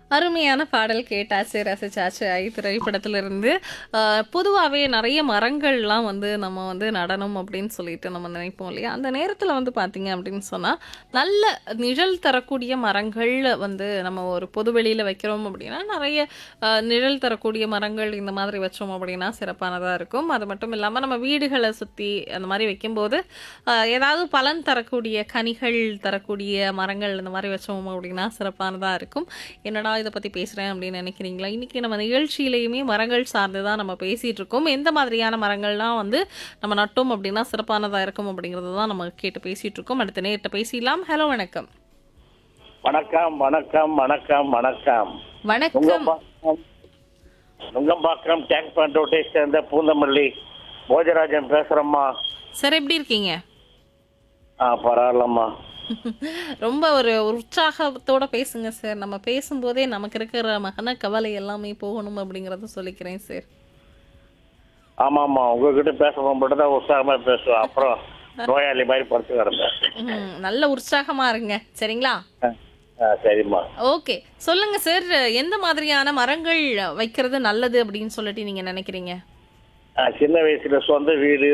அருமையான பாடல் கேட்டாச்சு ரசிச்சாச்சு ஐ திரைப்படத்திலிருந்து பொதுவாகவே நிறைய மரங்கள்லாம் வந்து நம்ம வந்து நடனம் அப்படின்னு சொல்லிட்டு நம்ம நினைப்போம் இல்லையா அந்த நேரத்தில் வந்து பார்த்தீங்க அப்படின்னு சொன்னால் நல்ல நிழல் தரக்கூடிய மரங்கள் வந்து நம்ம ஒரு பொது வெளியில் வைக்கிறோம் அப்படின்னா நிறைய அஹ், நிழல் தரக்கூடிய மரங்கள் இந்த மாதிரி வச்சோம் அப்படின்னா சிறப்பானதாக இருக்கும் அது மட்டும் இல்லாமல் நம்ம வீடுகளை சுற்றி அந்த மாதிரி வைக்கும்போது அஹ், ஏதாவது பலன் தரக்கூடிய கனிகள் தரக்கூடிய மரங்கள் இந்த மாதிரி வச்சோம் அப்படின்னா சிறப்பானதாக இருக்கும் என்னடா இதை பற்றி பேசுகிறேன் அப்படின்னு நினைக்கிறீங்களா இன்றைக்கி நம்ம நிகழ்ச்சியிலையுமே மரங்கள் சார்ந்து தான் நம்ம பேசிகிட்டு இருக்கோம் எந்த மாதிரியான மரங்கள்லாம் வந்து நம்ம நட்டோம் அப்படின்னா சிறப்பானதாக இருக்கும் அப்படிங்கிறது தான் நம்ம கேட்டு பேசிகிட்டு இருக்கோம் அடுத்த நேரத்தை பேசிடலாம் ஹலோ வணக்கம் வணக்கம் வணக்கம் வணக்கம் வணக்கம் வணக்கம் நுங்கம்பாக்கம் நுங்கம்பாக்கம் டேங்க் பண்டோட்டை சேர்ந்த பூந்தமல்லி போஜராஜன் பேசுறேம்மா சார் எப்படி இருக்கீங்க ஆ பரவாயில்லம்மா ரொம்ப ஒரு உற்சாகத்தோட பேசுங்க சார் நம்ம பேசும்போதே நமக்கு இருக்கிற மகன கவலை எல்லாமே போகணும் அப்படிங்கிறத சொல்லிக்கிறேன் சார் ஆமாம்மா உங்ககிட்ட பேசும்போது மட்டும் தான் உற்சாகமா பேசுவேன் அப்புறம் நோயாளி மாதிரி படுத்து கிடந்தேன் ம், நல்ல உற்சாகமா இருங்க சரிங்களா ஆ, ஆ, சரிம்மா ஓகே சொல்லுங்க சார் எந்த மாதிரியான மரங்கள் வைக்கிறது நல்லது அப்படின்னு சொல்லிட்டு நீங்க நினைக்கிறீங்க ஆ, சின்ன வயசுல சொந்த வீடு